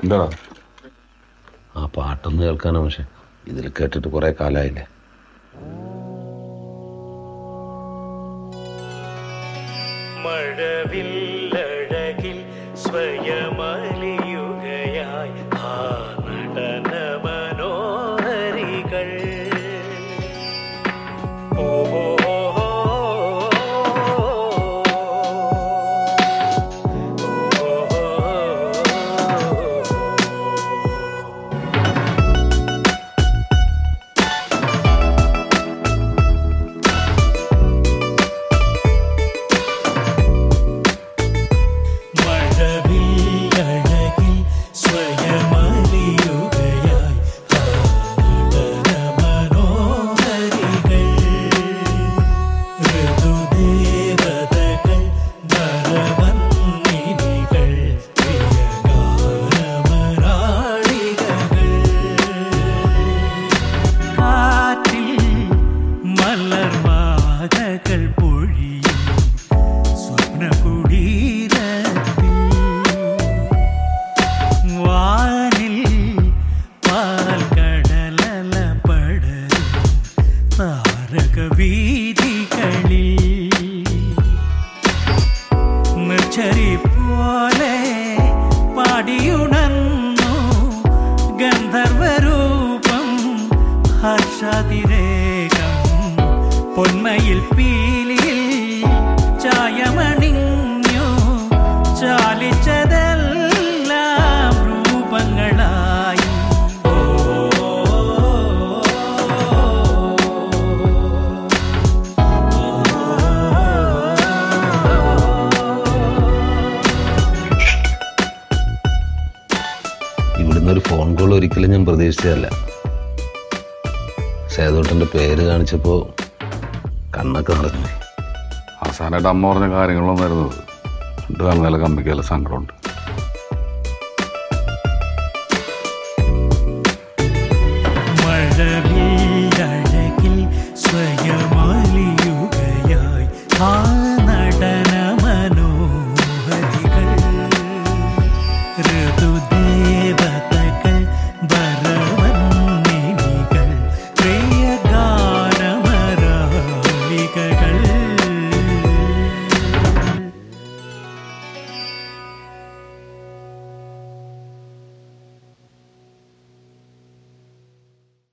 എന്താടാ ആ പാട്ടൊന്ന് കേൾക്കാനാ പക്ഷെ ഇതിൽ കേട്ടിട്ട് കുറെ കാലമായില്ലേ മഴവില്ലഴകിൽ സ്വയമലിയുകയായി ആ നടന മനോഹരികൾ ഓ മഴവില്ലഴകിൽ സ്വയമലിയുകയായി ആ നടന മനോഹരികൾ ഋതുദേവതകൾ നരവന്നിനികൾ പ്രിയഗാനമരാളികകൾ കാറ്റിൽ മലർവാകകൾ പൊഴിയും സ്വപ്നകുടീരത്തിൽ വാനിൽ പാൽക്കടലല പടരും താരകവീതികളിൽ നിർച്ചരി പോലെ പാടിയുണർന്നു ഗന്ധർവരൂപം ഹർഷാതിരേകം പൊന്മയിൽ പീലിയിൽ ചായമണിഞ്ഞു ചാലിച്ചതെല്ലാം രൂപങ്ങളായി ഇവിടുന്ന് ഒരു ഫോൺ കോൾ ഒരിക്കലും ഞാൻ പ്രതീക്ഷിച്ചതല്ല സേതോട്ടൻ്റെ പേര് കാണിച്ചപ്പോൾ കണ്ണൊക്കെ നിറഞ്ഞു അവസാനമായിട്ട് അമ്മ പറഞ്ഞ കാര്യങ്ങളൊന്നും വരുന്നത് കണ്ടു കാണുന്നതിലെ കമ്മിക്കല്ല സങ്കടമുണ്ട്